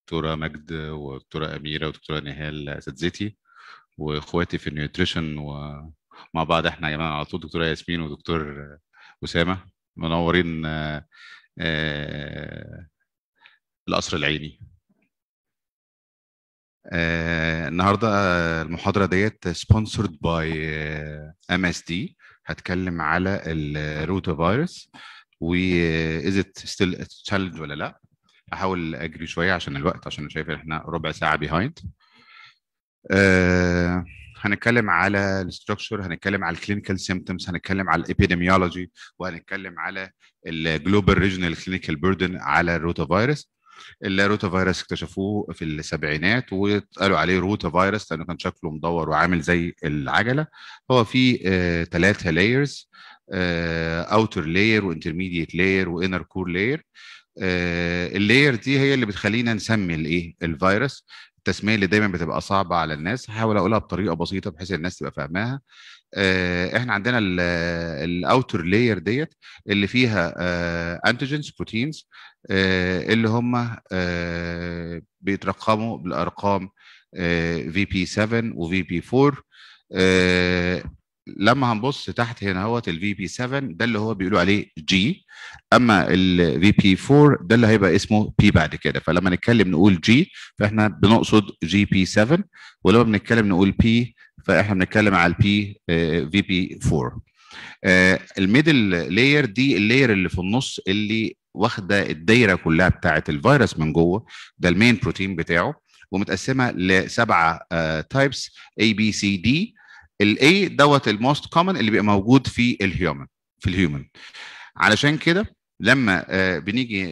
دكتوره مجد ودكتوره اميره ودكتوره نهال اساتذتي واخواتي في النيوتريشن ومع بعض احنا يا جماعه على طول دكتوره ياسمين ودكتور اسامه منورين آه، آه، القصر العيني آه، النهارده المحاضره ديت سبونسرد باي ام اس دي هتكلم على الروتا فيروس و از ات ستيل تشالنج ولا لا احاول اجري شويه عشان الوقت عشان أنا شايف ان احنا ربع ساعه بيهايند آه هنتكلم على الاستراكشر هنتكلم على الكلينيكال سيمبتومز هنتكلم على الابيديميولوجي وهنتكلم على الجلوبال ريجنال كلينيكال بيردن على الروتا فيروس الروتا فيروس اكتشفوه في السبعينات وقالوا عليه روتا فيروس لانه كان شكله مدور وعامل زي العجله هو فيه ثلاثه لايرز اوتر لاير وانترميديت لاير وانر كور لاير اللاير دي هي اللي بتخلينا نسمي الايه الفيروس التسميه اللي دايما بتبقى صعبه على الناس هحاول اقولها بطريقه بسيطه بحيث الناس تبقى فاهماها احنا عندنا الاوتر لاير ديت اللي فيها انتيجنز بروتينز اللي هم بيترقموا بالارقام في بي 7 وفي بي 4 لما هنبص تحت هنا اهوت الفي بي 7 ده اللي هو بيقولوا عليه جي اما الفي بي 4 ده اللي هيبقى اسمه بي بعد كده فلما نتكلم نقول جي فاحنا بنقصد جي بي 7 ولما بنتكلم نقول بي فاحنا بنتكلم على البي في بي 4 الميدل لاير دي اللاير اللي في النص اللي واخده الدايره كلها بتاعه الفيروس من جوه ده المين بروتين بتاعه ومتقسمه لسبعه تايبس اي بي سي دي الاي دوت الموست كومن اللي بيبقى موجود في الهيومن في الهيومن علشان كده لما بنيجي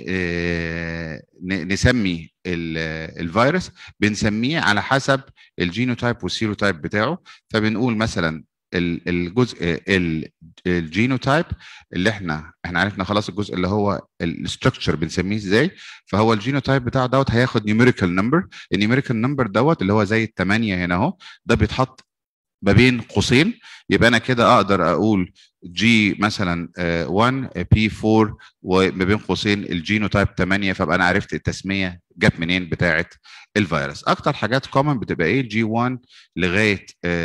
نسمي الفيروس بنسميه على حسب الجينوتايب والسيروتايب بتاعه فبنقول مثلا الجزء الجينوتايب اللي احنا احنا عرفنا خلاص الجزء اللي هو الاستراكشر بنسميه ازاي فهو الجينوتايب بتاعه دوت هياخد نيوميريكال نمبر النيوميريكال نمبر دوت اللي هو زي الثمانيه هنا اهو ده بيتحط ما بين قوسين يبقى انا كده اقدر اقول جي مثلا 1 بي 4 وما بين قوسين الجينوتايب 8 فابقى انا عرفت التسميه جت منين بتاعه الفيروس اكتر حاجات كومن بتبقى ايه جي 1 لغايه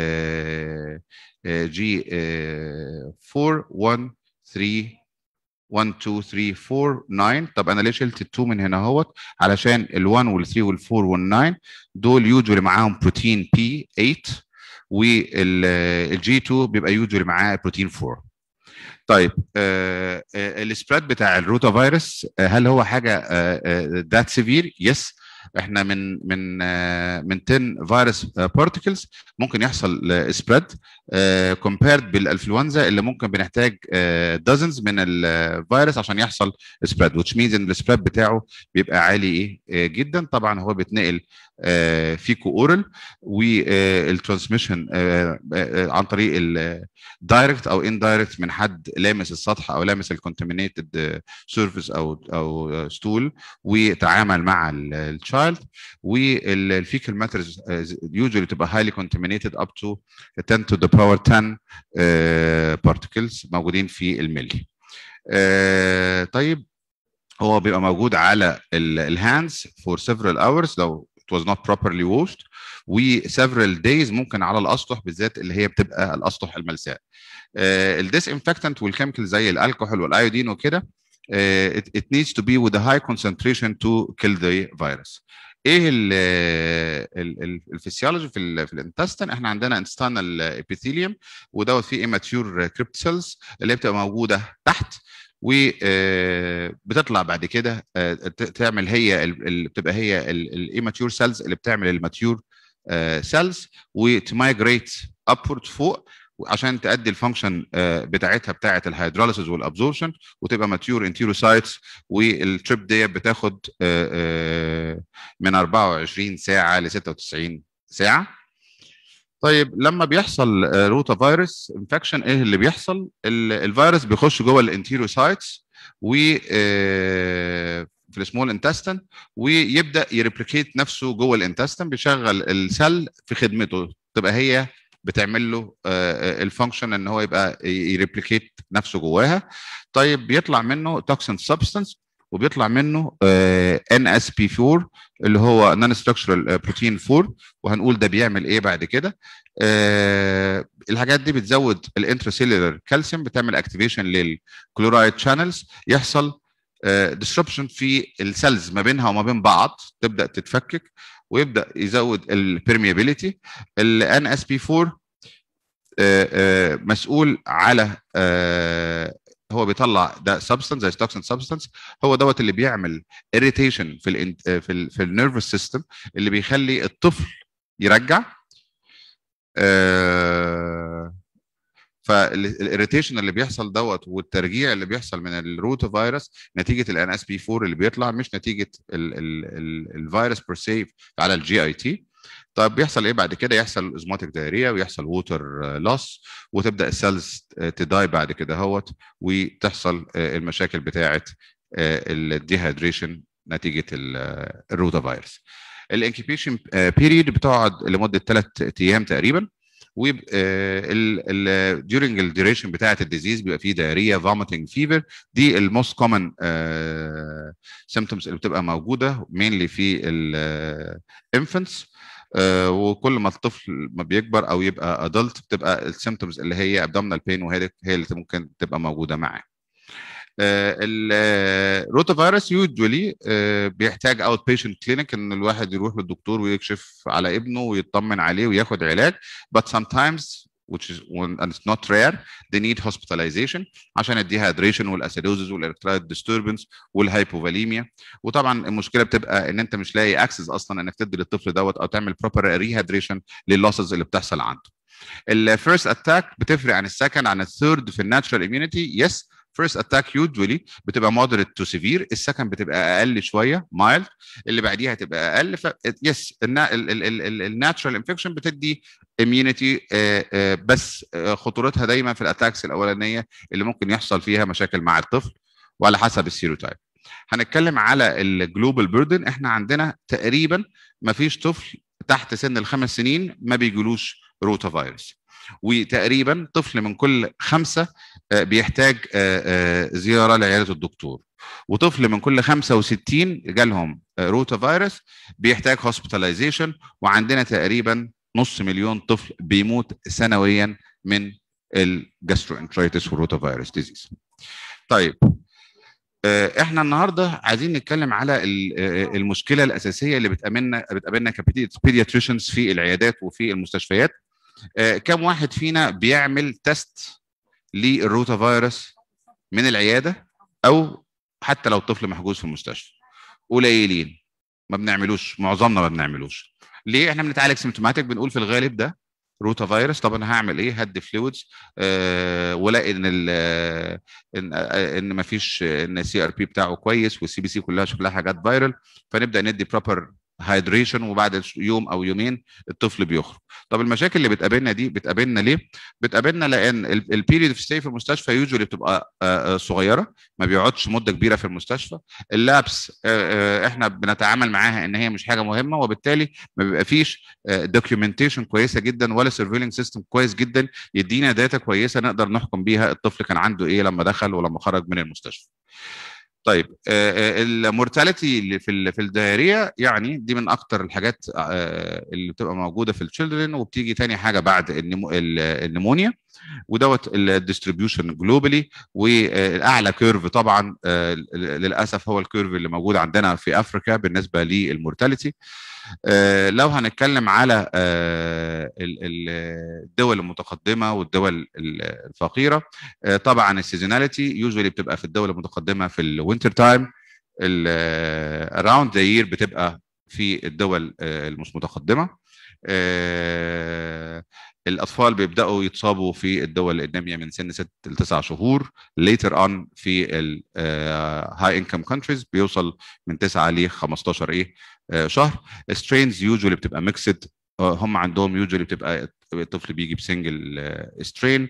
جي 4 1 3 1 2 3 4 9 طب انا ليه شلت ال 2 من هنا اهوت علشان ال 1 وال 3 وال 4 وال 9 دول يوجوالي معاهم بروتين بي 8 والجي 2 بيبقى يوجوالي معاه بروتين 4 طيب آه السبريد بتاع الروتا فيروس هل هو حاجه ذات سيفير يس احنا من من من 10 فيروس بارتكلز ممكن يحصل سبريد كومبيرد بالانفلونزا اللي ممكن بنحتاج دازنز من الفيروس عشان يحصل سبريد which means ان السبريد بتاعه بيبقى عالي ايه جدا طبعا هو بيتنقل فيكو اورال والترانسميشن عن طريق الدايركت او اندايركت من حد لامس السطح او لامس الكونتامينيتد سيرفيس او او ستول وتعامل مع التشايلد والفيكال ماترز يوجوالي تبقى هايلي كونتامينيتد اب تو 10 to the power 10 بارتكلز موجودين في الملي طيب هو بيبقى موجود على الهاندز فور several hours لو it was not properly washed و several days ممكن على الاسطح بالذات اللي هي بتبقى الاسطح الملساء الديس انفكتنت والكيميكال زي الكحول والايودين وكده it, it needs to be with a high concentration to kill the virus ايه الفسيولوجي في في الانتستين احنا عندنا انتستانال ابيثيليوم ودوت فيه immature كريبت سيلز اللي بتبقى موجوده تحت وبتطلع بعد كده تعمل هي اللي بتبقى هي الايماتيور سيلز اللي بتعمل الماتيور سيلز وتمايجريت ابورد فوق عشان تأدي الفانكشن بتاعتها بتاعه الهيدروليسيس والابزوربشن وتبقى ماتيور انتيروسايتس والتريب ديت بتاخد من 24 ساعه ل 96 ساعه طيب لما بيحصل روتا فيروس انفكشن ايه اللي بيحصل الفيروس بيخش جوه الانتيروسايتس و في السمول انتستين ويبدا يريبليكيت نفسه جوه الانتستين بيشغل السل في خدمته تبقى هي بتعمل له الفانكشن ان هو يبقى يريبليكيت نفسه جواها طيب بيطلع منه توكسين سبستانس وبيطلع منه ان اس بي 4 اللي هو نون ستراكشرال بروتين 4 وهنقول ده بيعمل ايه بعد كده آه الحاجات دي بتزود الانترسيلولار كالسيوم بتعمل اكتيفيشن للكلورايد شانلز يحصل ديسربشن في السيلز ما بينها وما بين بعض تبدا تتفكك ويبدا يزود البرميابيليتي الان اس بي 4 مسؤول على هو بيطلع ده سبستانس زي توكسين سبستانس هو دوت اللي بيعمل اريتيشن في ال في ال في النيرفس سيستم اللي بيخلي الطفل يرجع فالاريتيشن اللي بيحصل دوت والترجيع اللي بيحصل من الروت فيروس نتيجه الان اس بي 4 اللي بيطلع مش نتيجه الفيروس بير سي على الجي اي تي طيب بيحصل ايه بعد كده يحصل ازماتيك دايريا ويحصل ووتر لوس وتبدا السيلز تداي بعد كده هوت وتحصل المشاكل بتاعه الديهايدريشن نتيجه الروتا فيروس الانكيبيشن بيريد بتقعد لمده ثلاث ايام تقريبا و during الديوريشن بتاعه الديزيز بيبقى فيه دايريا فوميتنج فيفر دي الموست كومن سيمتومز اللي بتبقى موجوده مينلي في الانفنتس آه وكل ما الطفل ما بيكبر او يبقى ادلت بتبقى السيمتومز اللي هي ابدومينال بين وهي هي اللي ممكن تبقى موجوده معاه. آه الروتا فيروس يوجولي آه بيحتاج اوت بيشنت كلينيك ان الواحد يروح للدكتور ويكشف على ابنه ويطمن عليه وياخد علاج but sometimes which is and it's not rare they need hospitalization عشان الديهايدريشن والاسيدوزز والالكترولايت ديستربنس والهايبوفاليميا وطبعا المشكله بتبقى ان انت مش لاقي اكسس اصلا انك تدي للطفل دوت او تعمل بروبر ريهايدريشن لللوسز اللي بتحصل عنده الفيرست اتاك بتفرق عن السكند عن الثيرد في الناتشرال اميونيتي يس فيرست اتاك يوجولي بتبقى مودريت تو سيفير السكند بتبقى اقل شويه مايلد اللي بعديها تبقى اقل ف يس الناتشرال انفكشن بتدي اميونيتي بس خطورتها دايما في الاتاكس الاولانيه اللي ممكن يحصل فيها مشاكل مع الطفل وعلى حسب السيروتايب هنتكلم على الجلوبال بيردن احنا عندنا تقريبا ما فيش طفل تحت سن الخمس سنين ما بيجيلوش روتا فيروس وتقريبا طفل من كل خمسه بيحتاج زياره لعياده الدكتور وطفل من كل 65 جالهم روتا فيروس بيحتاج هوسبيتاليزيشن وعندنا تقريبا نص مليون طفل بيموت سنويا من الجاستروانترايتس والروتا فيروس ديزيز. طيب احنا النهارده عايزين نتكلم على المشكله الاساسيه اللي بتقابلنا بتقابلنا كبيدياتريشنز في العيادات وفي المستشفيات كم واحد فينا بيعمل تيست للروتا فيروس من العياده او حتى لو الطفل محجوز في المستشفى قليلين ما بنعملوش معظمنا ما بنعملوش ليه احنا بنتعالج سيمتوماتيك بنقول في الغالب ده روتا فيروس طب انا هعمل ايه هدي فلويدز أه والاقي ان ال ان ان ما فيش ان السي ار بي بتاعه كويس والسي بي سي كلها شكلها حاجات فايرال فنبدا ندي بروبر هايدريشن وبعد يوم او يومين الطفل بيخرج طب المشاكل اللي بتقابلنا دي بتقابلنا ليه بتقابلنا لان البيريد اوف ستي في المستشفى يوجولي بتبقى صغيره ما بيقعدش مده كبيره في المستشفى اللابس احنا بنتعامل معاها ان هي مش حاجه مهمه وبالتالي ما بيبقى فيش دوكيومنتيشن كويسه جدا ولا سيرفيلنج سيستم كويس جدا يدينا داتا كويسه نقدر نحكم بيها الطفل كان عنده ايه لما دخل ولما خرج من المستشفى طيب المورتاليتي اللي في في الدايريه يعني دي من اكتر الحاجات اللي بتبقى موجوده في التشيلدرن وبتيجي تاني حاجه بعد النمو النمونيا ودوت الديستريبيوشن جلوبالي والاعلى كيرف طبعا للاسف هو الكيرف اللي موجود عندنا في افريكا بالنسبه للمورتاليتي لو هنتكلم على الدول المتقدمه والدول الفقيره طبعا السيزوناليتي يوجوالي بتبقى في الدول المتقدمه في الوينتر تايم اراوند ذا يير بتبقى في الدول المش متقدمه الاطفال بيبداوا يتصابوا في الدول الناميه من سن 6 ل 9 شهور later on في الهاي انكم كونتريز بيوصل من 9 ل 15 ايه شهر سترينز يوجوالي بتبقى ميكسد هم عندهم يوجوالي بتبقى الطفل بيجي بسنجل سترين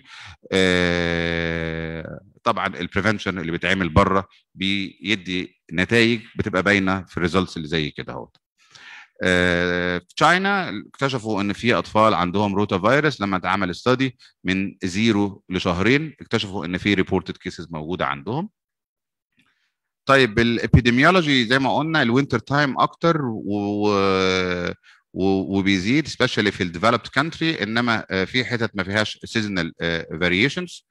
طبعا البريفنشن اللي بيتعمل بره بيدي نتائج بتبقى باينه في الريزلتس اللي زي كده اهوت في تشاينا اكتشفوا ان في اطفال عندهم روتا فيروس لما اتعمل استادي من زيرو لشهرين اكتشفوا ان في ريبورتد كيسز موجوده عندهم طيب الابيديميولوجي زي ما قلنا الوينتر تايم اكتر و وبيزيد سبيشالي في الديفلوبد كانتري انما في حتت ما فيهاش سيزونال فاريشنز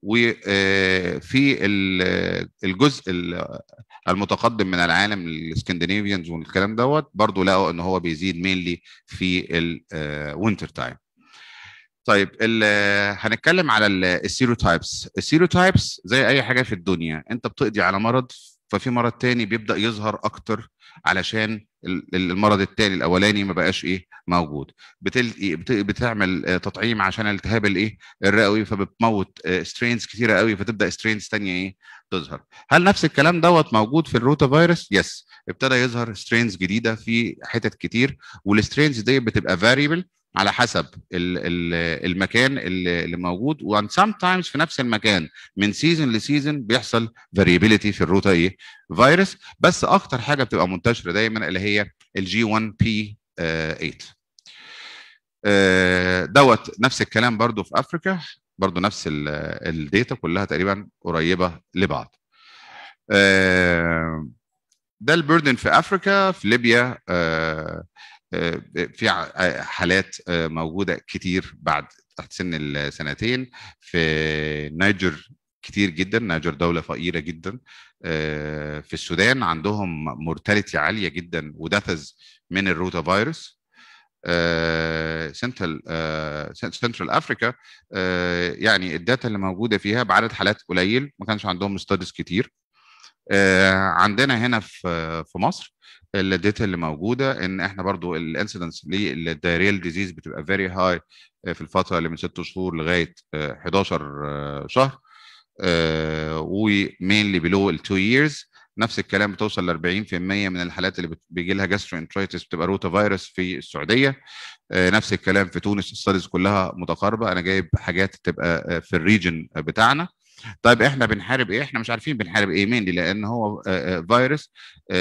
وفي الجزء المتقدم من العالم الاسكندنافيانز والكلام دوت برضه لقوا ان هو بيزيد مينلي في الوينتر تايم طيب هنتكلم على السيروتايبس السيروتايبس زي اي حاجه في الدنيا انت بتقضي على مرض ففي مرض تاني بيبدا يظهر اكتر علشان المرض التاني الاولاني ما بقاش ايه موجود بتل... بتعمل تطعيم عشان الالتهاب الايه الرئوي فبتموت سترينز كتيره قوي فتبدا سترينز تانية ايه تظهر هل نفس الكلام دوت موجود في الروتا فيروس يس ابتدى يظهر سترينز جديده في حتت كتير والسترينز دي بتبقى فاريبل على حسب المكان اللي موجود وان سام تايمز في نفس المكان من سيزون لسيزون بيحصل فاريبيليتي في الروتا ايه فيروس بس اكتر حاجه بتبقى منتشره دايما اللي هي الجي 1 بي 8 دوت نفس الكلام برضو في افريكا برضو نفس الداتا كلها تقريبا قريبه لبعض ده البردن في افريكا في ليبيا في حالات موجوده كتير بعد تحت سن السنتين في نيجر كتير جدا نيجر دوله فقيره جدا في السودان عندهم مورتاليتي عاليه جدا ودثز من الروتا فيروس سنترال سنترال افريكا يعني الداتا اللي موجوده فيها بعدد حالات قليل ما كانش عندهم ستاديز كتير عندنا هنا في في مصر الداتا اللي موجوده ان احنا برضو الانسيدنس للدايريال ديزيز بتبقى فيري هاي في الفتره اللي من 6 شهور لغايه 11 شهر ومينلي بلو ال 2 ييرز نفس الكلام بتوصل ل 40% من الحالات اللي بيجي لها جاسترونترايتس بتبقى روتا فيروس في السعوديه نفس الكلام في تونس الستاديز كلها متقاربه انا جايب حاجات تبقى في الريجن بتاعنا طيب احنا بنحارب ايه؟ احنا مش عارفين بنحارب ايه مين لان هو فيروس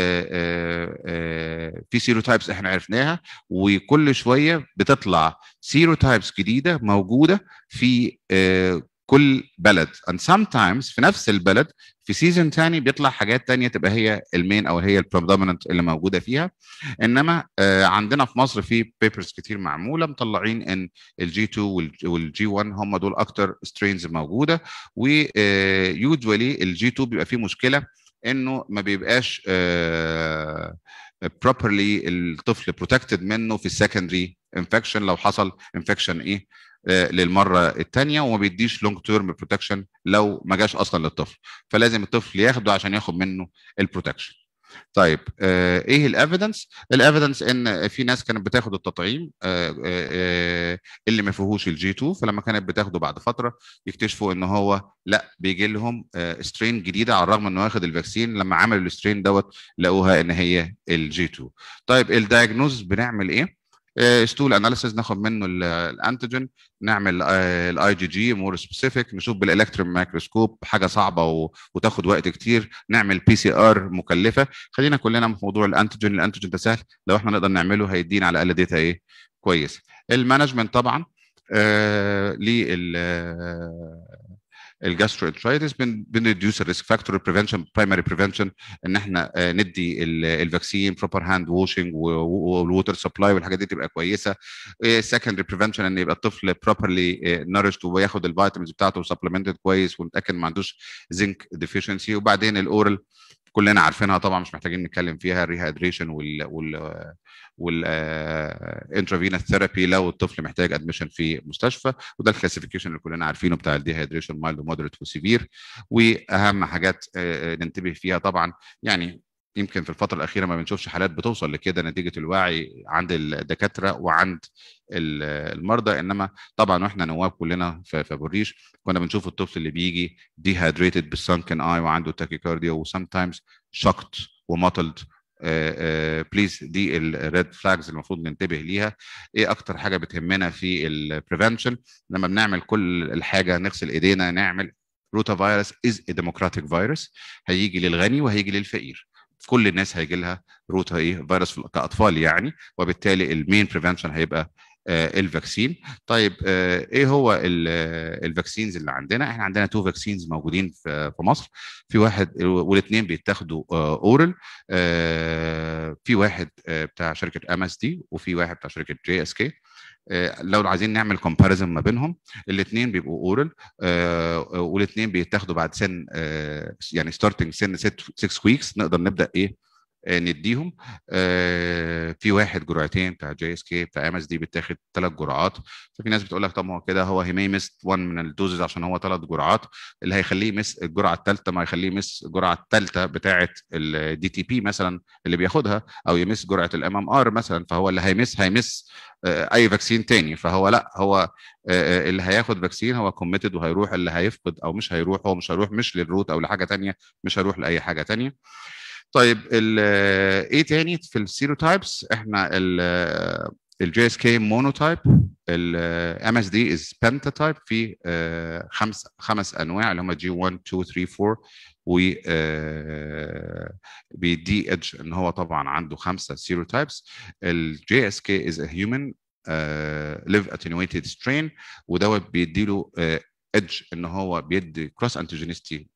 في سيروتايبس احنا عرفناها وكل شويه بتطلع سيروتايبس جديده موجوده في كل بلد and sometimes في نفس البلد في سيزون تاني بيطلع حاجات تانية تبقى هي المين او هي البريدوميننت اللي موجوده فيها انما عندنا في مصر في بيبرز كتير معموله مطلعين ان الجي 2 والجي 1 هم دول اكتر سترينز موجوده ويوجوالي الجي 2 بيبقى فيه مشكله انه ما بيبقاش بروبرلي الطفل بروتكتد منه في السكندري انفكشن لو حصل انفكشن ايه للمره الثانيه وما بيديش لونج تيرم بروتكشن لو ما جاش اصلا للطفل فلازم الطفل ياخده عشان ياخد منه البروتكشن طيب آه ايه الافيدنس الافيدنس ان في ناس كانت بتاخد التطعيم آه آه اللي ما فيهوش الجي 2 فلما كانت بتاخده بعد فتره يكتشفوا ان هو لا بيجي لهم سترين جديده على الرغم انه واخد الفاكسين لما عملوا السترين دوت لقوها ان هي الجي 2 طيب الدايجنوز بنعمل ايه ستول اناليسيز ناخد منه الانتيجين نعمل الاي جي جي مور سبيسيفيك نشوف بالالكترون مايكروسكوب حاجه صعبه وتاخد وقت كتير نعمل بي سي ار مكلفه خلينا كلنا في موضوع الانتيجين الانتيجين ده سهل لو احنا نقدر نعمله هيدينا على الاقل داتا ايه كويس المانجمنت طبعا آه لل الجاستروانترايتس بنريديوس الريسك فاكتور بريفنشن برايمري بريفنشن ان احنا ندي الفاكسين بروبر هاند واشنج والووتر سبلاي والحاجات دي تبقى كويسه سكندري بريفنشن ان يبقى الطفل بروبرلي نورشد وياخد الفيتامينز بتاعته سبلمنتد كويس ونتاكد ما عندوش زنك ديفيشنسي وبعدين الاورال كلنا عارفينها طبعا مش محتاجين نتكلم فيها الريهايدريشن وال وال والانترافينوس ثيرابي لو الطفل محتاج ادميشن في مستشفى وده الكلاسيفيكيشن اللي كلنا عارفينه بتاع الديهايدريشن مايلد ومودريت وسيفير واهم حاجات ننتبه فيها طبعا يعني يمكن في الفتره الاخيره ما بنشوفش حالات بتوصل لكده نتيجه الوعي عند الدكاتره وعند المرضى انما طبعا واحنا نواب كلنا في بوريش كنا بنشوف الطفل اللي بيجي ديهايدريتد بالسانكن اي وعنده تاكيكارديا وسام تايمز شوكت ومطلد بليز دي الريد فلاجز المفروض ننتبه ليها ايه اكتر حاجه بتهمنا في البريفنشن لما بنعمل كل الحاجه نغسل ايدينا نعمل روتا فيروس از ديموكراتيك فيروس هيجي للغني وهيجي للفقير كل الناس هيجي لها روتا ايه فيروس كاطفال يعني وبالتالي المين بريفنشن هيبقى الفاكسين طيب ايه هو الفاكسينز اللي عندنا احنا عندنا تو فاكسينز موجودين في مصر في واحد والاثنين بيتاخدوا اورال في واحد بتاع شركه ام اس دي وفي واحد بتاع شركه جي اس كي لو عايزين نعمل كومباريزن ما بينهم الاثنين بيبقوا اورال والاثنين بيتاخدوا بعد سن يعني ستارتنج سن 6 ويكس نقدر نبدا ايه نديهم في واحد جرعتين بتاع جي اس كي بتاع ام اس دي بتاخد ثلاث جرعات ففي ناس بتقول لك طب ما هو كده هو هي مي مس 1 من الدوزز عشان هو ثلاث جرعات اللي هيخليه يمس الجرعه الثالثه ما هيخليه يمس الجرعه الثالثه بتاعه الدي تي بي مثلا اللي بياخدها او يمس جرعه الام ام ار مثلا فهو اللي هيمس هيمس اي فاكسين تاني فهو لا هو اللي هياخد فاكسين هو كوميتد وهيروح اللي هيفقد او مش هيروح هو مش هيروح مش للروت او لحاجه تانية مش هيروح لاي حاجه تانية طيب ايه تاني في السيروتايبس احنا الجي اس كي مونوتايب الام اس دي از بنتاتايب في خمس خمس انواع اللي هم جي 1 2 3 4 و بيدي ايدج ان هو طبعا عنده خمسه سيروتايبس الجي اس كي از ا هيومن ليف اتنويتد سترين ودوت بيدي له ايدج ان هو بيدي كروس انتيجينيستي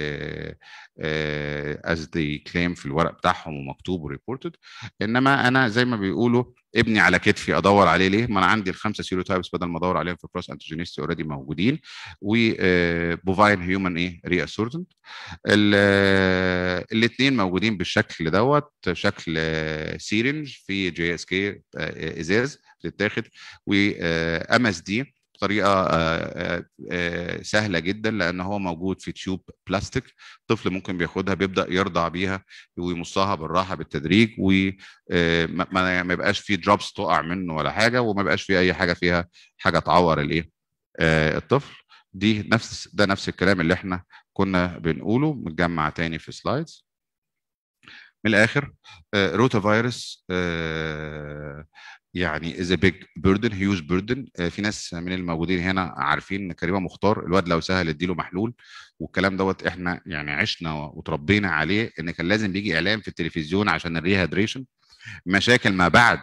از ذا كليم في الورق بتاعهم ومكتوب وريبورتد انما انا زي ما بيقولوا ابني على كتفي ادور عليه ليه؟ ما انا عندي الخمسه سيروتايبس بدل ما ادور عليهم في كروس انتيجينيستي اوريدي موجودين وبوفاين هيومن ايه ري اسورتنت الاثنين موجودين بالشكل دوت شكل سيرنج في جي اس كي ازاز بتتاخد وام اس دي بطريقه سهله جدا لان هو موجود في تيوب بلاستيك طفل ممكن بياخدها بيبدا يرضع بيها ويمصها بالراحه بالتدريج وما يبقاش فيه دروبس تقع منه ولا حاجه وما يبقاش فيه اي حاجه فيها حاجه تعور الايه الطفل دي نفس ده نفس الكلام اللي احنا كنا بنقوله متجمع تاني في سلايدز من الاخر روتا فيروس يعني از بيج بيردن هيوج بيردن في ناس من الموجودين هنا عارفين ان كريمه مختار الواد لو سهل اديله محلول والكلام دوت احنا يعني عشنا وتربينا عليه ان كان لازم بيجي اعلان في التلفزيون عشان الريهادريشن مشاكل ما بعد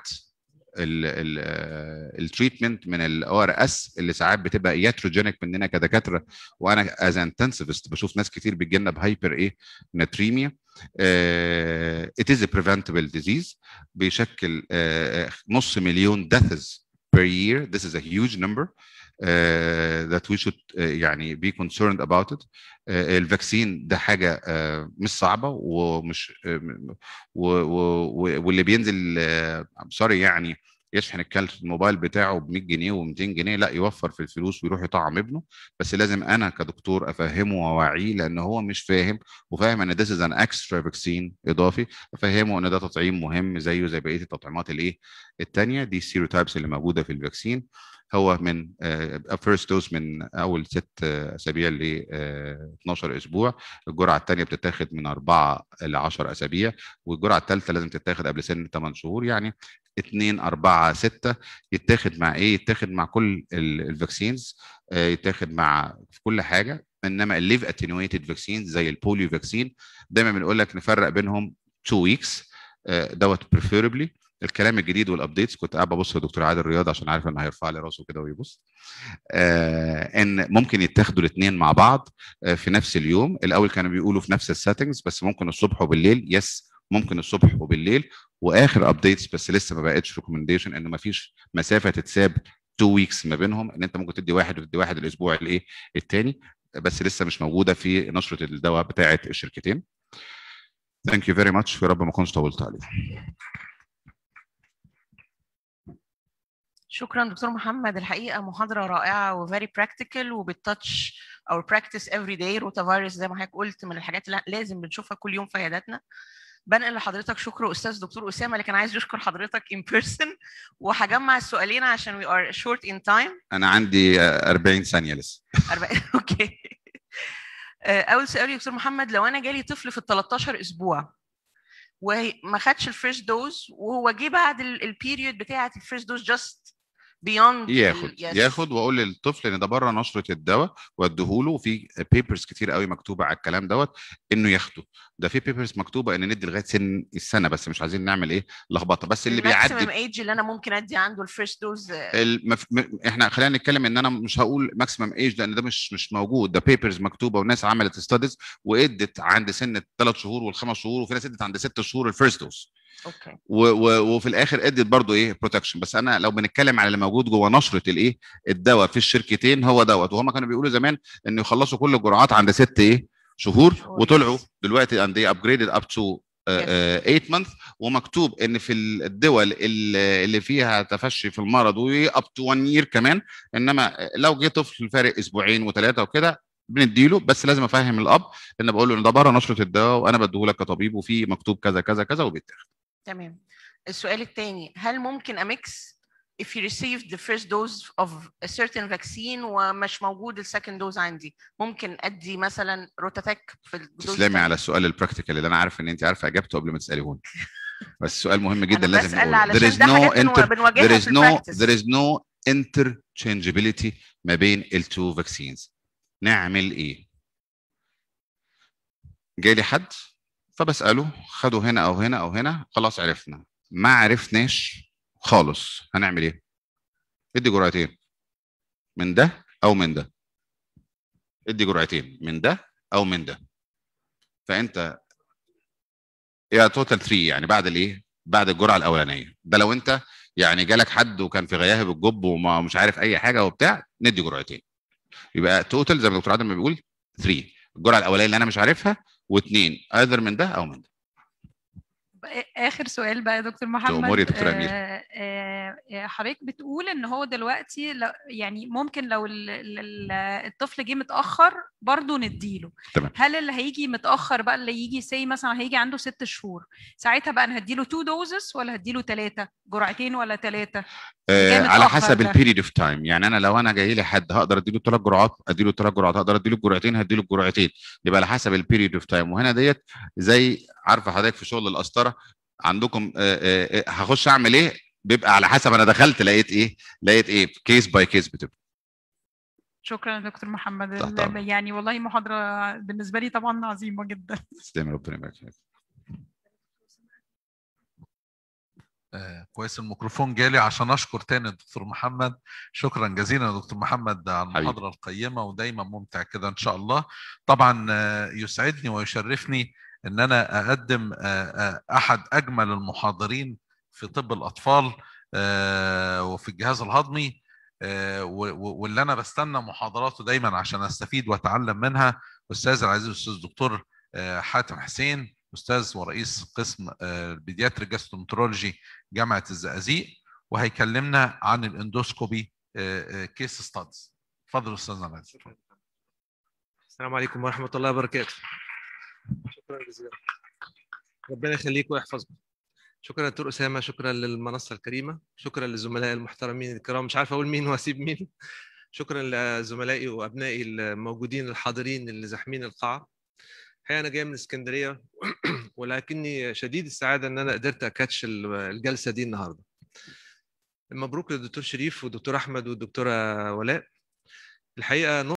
التريتمنت من الاو ار اس اللي ساعات بتبقى ياتروجينيك مننا كدكاتره وانا از انتنسيفست بشوف ناس كتير بتجيلنا بهايبر ايه ناتريميا ات از بريفنتبل ديزيز بيشكل uh, نص مليون deaths per year this is a huge number uh, that we should uh, يعني be concerned about it uh, الفاكسين ده حاجه uh, مش صعبه ومش uh, و, و, واللي بينزل سوري uh, يعني يشحن الكارت الموبايل بتاعه ب 100 جنيه و200 جنيه لا يوفر في الفلوس ويروح يطعم ابنه بس لازم انا كدكتور افهمه واوعيه لان هو مش فاهم وفاهم ان this is an extra vaccine اضافي افهمه ان ده تطعيم مهم زيه زي بقيه التطعيمات الايه الثانيه دي السيروتايبس اللي موجوده في الفاكسين هو من فيرست دوز من اول ست اسابيع ل 12 اسبوع الجرعه الثانيه بتتاخد من 4 ل 10 اسابيع والجرعه الثالثه لازم تتاخد قبل سن 8 شهور يعني 2 4 6 يتاخد مع ايه؟ يتاخد مع كل الفاكسينز يتاخد مع في كل حاجه انما الليف اتنويتد فاكسين زي البوليو فاكسين دايما بنقول لك نفرق بينهم 2 ويكس دوت بريفيربلي الكلام الجديد والابديتس كنت قاعد ببص لدكتور عادل رياض عشان عارف انه هيرفع لي راسه كده ويبص آه ان ممكن يتاخدوا الاثنين مع بعض آه في نفس اليوم الاول كانوا بيقولوا في نفس السيتنجز بس ممكن الصبح وبالليل يس ممكن الصبح وبالليل واخر ابديتس بس لسه ما بقتش ريكومنديشن انه ما فيش مسافه تتساب 2 ويكس ما بينهم ان انت ممكن تدي واحد وتدي واحد الاسبوع الايه الثاني بس لسه مش موجوده في نشره الدواء بتاعه الشركتين ثانك يو فيري ماتش يا رب ما اكونش طولت عليكم شكرا دكتور محمد الحقيقه محاضره رائعه وفيري براكتيكال وبتتاتش اور براكتس افري داي روتا فيروس زي ما حضرتك قلت من الحاجات اللي لازم بنشوفها كل يوم في عياداتنا بنقل لحضرتك شكر استاذ دكتور اسامه اللي كان عايز يشكر حضرتك ان بيرسون وهجمع السؤالين عشان وي ار شورت ان تايم انا عندي 40 ثانيه لسه 40 اوكي اول سؤال يا دكتور محمد لو انا جالي طفل في ال 13 اسبوع وما خدش الفيرست دوز وهو جه بعد البيريود بتاعه الفيرست دوز جاست beyond ياخد ال- yes. ياخد واقول للطفل ان ده بره نشره الدواء واديهوله وفي بيبرز كتير قوي مكتوبه على الكلام دوت انه ياخده ده في بيبرز مكتوبه ان ندي لغايه سن السنه بس مش عايزين نعمل ايه لخبطه بس اللي الماكسيمم بيعدي ايج اللي انا ممكن ادي عنده الفيرست دوز المف... م... احنا خلينا نتكلم ان انا مش هقول ماكسيمم ايج لان ده مش مش موجود ده بيبرز مكتوبه وناس عملت ستاديز وادت عند سن الثلاث شهور والخمس شهور وفي ناس ادت عند ست شهور الفيرست دوز اوكي و... و... وفي الاخر ادت برضو ايه بروتكشن بس انا لو بنتكلم على اللي موجود جوه نشره الايه الدواء في الشركتين هو دوت وهم كانوا بيقولوا زمان ان يخلصوا كل الجرعات عند ست ايه شهور شهور، وطلعوا yes. دلوقتي and they upgraded up to 8 مانث ومكتوب ان في الدول اللي اللي فيها تفشي في المرض واب تو 1 يير كمان انما لو جه طفل فارق اسبوعين وثلاثه وكده بنديله بس لازم افهم الاب ان بقول له ان ده بره نشره الدواء وانا بديهولك كطبيب وفي مكتوب كذا كذا كذا وبيتاخد تمام السؤال الثاني هل ممكن اميكس if you received the first dose of a certain vaccine ومش موجود السكند دوز عندي ممكن ادي مثلا روتاتك في الدوز تسلمي التاني؟ على السؤال البراكتيكال اللي انا عارف ان انت عارفه اجابته قبل ما تساليهوني بس سؤال مهم جدا أنا لازم بسأل نقوله علشان there is ده no حاجات بنو- inter بنواجهها there is في no البراكتس. there is no interchangeability ما بين التو فاكسينز نعمل ايه جالي حد فبساله خده هنا او هنا او هنا خلاص عرفنا ما عرفناش خالص هنعمل ايه ادي جرعتين من ده او من ده ادي جرعتين من ده او من ده فانت يا توتال 3 يعني بعد الايه بعد الجرعه الاولانيه ده لو انت يعني جالك حد وكان في غياهب الجب ومش عارف اي حاجه وبتاع ندي جرعتين يبقى توتال زي ما دكتور عادل ما بيقول 3 الجرعه الاولانيه اللي انا مش عارفها واثنين ايذر من ده او من ده اخر سؤال بقى يا دكتور محمد تأمري يا دكتورة أميرة. آه، آه، آه، حضرتك بتقول ان هو دلوقتي لو- يعني ممكن لو ال- ال- ال- الطفل جه متاخر برضه نديله تمام. هل اللي هيجي متاخر بقى اللي يجي سي مثلا هيجي عنده ست شهور ساعتها بقى انا هديله تو دوزز ولا هديله ثلاثه جرعتين ولا ثلاثه آه جاي على متأخر حسب ده. البيريد اوف تايم يعني انا لو انا جاي لي حد هقدر اديله ثلاث جرعات اديله ثلاث جرعات هقدر اديله الجرعتين هديله الجرعتين يبقى على حسب البيريد اوف تايم وهنا ديت زي عارفه حضرتك في شغل القسطره عندكم آه آه آه، هخش اعمل ايه بيبقى على حسب انا دخلت لقيت ايه لقيت ايه كيس باي كيس بتبقى شكرا يا دكتور محمد تحت أمرك. يعني والله محاضره بالنسبه لي طبعا عظيمه جدا تسلمي ربنا يبارك فيك آه، كويس الميكروفون جالي عشان اشكر تاني الدكتور محمد شكرا جزيلا يا دكتور محمد على حبيبي. المحاضره القيمه ودايما ممتع كده ان شاء الله طبعا آه، يسعدني ويشرفني ان انا اقدم آه، آه، احد اجمل المحاضرين في طب الاطفال آه، وفي الجهاز الهضمي آه، و- و- واللي انا بستنى محاضراته دايما عشان استفيد واتعلم منها استاذ العزيز الاستاذ الدكتور آه، حاتم حسين استاذ ورئيس قسم آه، البيدياتري جاسترومترولوجي جامعه الزقازيق وهيكلمنا عن الاندوسكوبي كيس ستادز اتفضل استاذنا العزيز السلام عليكم ورحمة الله وبركاته. شكرا جزيلا. ربنا يخليك ويحفظكم. شكرا دكتور أسامة، شكرا للمنصة الكريمة، شكرا للزملاء المحترمين الكرام، مش عارف أقول مين وأسيب مين. شكرا لزملائي وأبنائي الموجودين الحاضرين اللي زاحمين القاعة. الحقيقة أنا جاي من اسكندرية ولكني شديد السعادة إن أنا قدرت أكاتش الجلسة دي النهاردة. مبروك للدكتور شريف والدكتور أحمد والدكتورة ولاء. الحقيقة